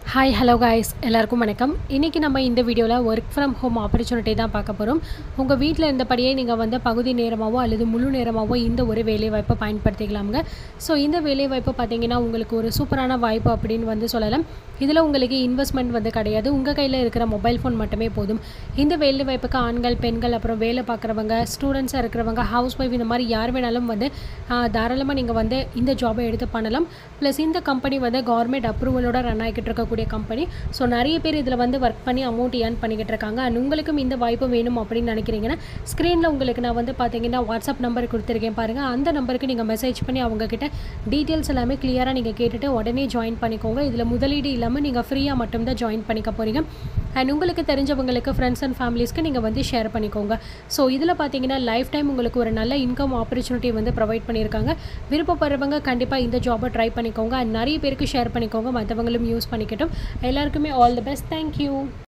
hi hello guys எல்லாருக்கும் வணக்கம் இன்றைக்கி நம்ம இந்த வீடியோவில் ஒர்க் ஃப்ரம் ஹோம் ஆப்பர்ச்சுனிட்டி தான் பார்க்க போகிறோம் உங்கள் வீட்டில் இருந்தபடியே நீங்கள் வந்து பகுதி நேரமாகவோ அல்லது முழு நேரமாகவோ இந்த ஒரு வேலைவாய்ப்பை பயன்படுத்திக்கலாமுங்க ஸோ இந்த வேலைவாய்ப்பு பார்த்தீங்கன்னா உங்களுக்கு ஒரு சூப்பரான வாய்ப்பு அப்படின்னு வந்து சொல்லலாம் இதில் உங்களுக்கு இன்வெஸ்ட்மெண்ட் வந்து கிடையாது உங்கள் கையில் இருக்கிற மொபைல் ஃபோன் மட்டுமே போதும் இந்த வேலை வாய்ப்புக்கு ஆண்கள் பெண்கள் அப்புறம் வேலை பார்க்குறவங்க ஸ்டூடெண்ட்ஸாக இருக்கிறவங்க ஹவுஸ் ஒய்ஃப் இந்த மாதிரி யார் வேணாலும் வந்து தாராளமாக நீங்கள் வந்து இந்த ஜாபை எடுத்து பண்ணலாம் ப்ளஸ் இந்த கம்பெனி வந்து கவர்மெண்ட் அப்ரூவலோட ரன் ஆகிட்டு இருக்கக்கூடிய கம்பெனி ஸோ நிறைய பேர் இதில் வந்து ஒர்க் பண்ணி அமௌண்ட் ஏர்ன் பண்ணிக்கிட்டு இருக்காங்க அண்ட் உங்களுக்கும் இந்த வாய்ப்பு வேணும் அப்படின்னு நினைக்கிறீங்கன்னா ஸ்க்ரீனில் உங்களுக்கு நான் வந்து பார்த்தீங்கன்னா வாட்ஸ்அப் நம்பர் கொடுத்துருக்கேன் பாருங்கள் அந்த நம்பருக்கு நீங்கள் மெசேஜ் பண்ணி அவங்கக்கிட்ட டீட்டெயில்ஸ் எல்லாமே கிளியராக நீங்கள் கேட்டுட்டு உடனே ஜாயின் பண்ணிக்கோங்க இதில் முதலீடு இல்லாமல் நீங்கள் ஃப்ரீயாக மட்டும்தான் ஜாயின் பண்ணிக்க போகிறீங்க அண்ட் உங்களுக்கு தெரிஞ்சவங்களுக்கு ஃப்ரெண்ட்ஸ் அண்ட் ஃபேமிலிஸ்க்கு நீங்கள் வந்து ஷேர் பண்ணிக்கோங்க ஸோ இதில் பார்த்தீங்கன்னா லைஃப் டைம் உங்களுக்கு ஒரு நல்ல இன்கம் ஆப்பர்ச்சுனிட்டி வந்து ப்ரொவைட் பண்ணியிருக்காங்க விருப்பப்படுறவங்க கண்டிப்பாக இந்த ஜாபை ட்ரை பண்ணிக்கோங்க அண்ட் நிறைய பேருக்கு ஷேர் பண்ணிக்கோங்க மற்றவங்களும் யூஸ் பண்ணிக்கட்டும் எல்லாருக்குமே ஆல் தி பெஸ்ட் தேங்க்யூ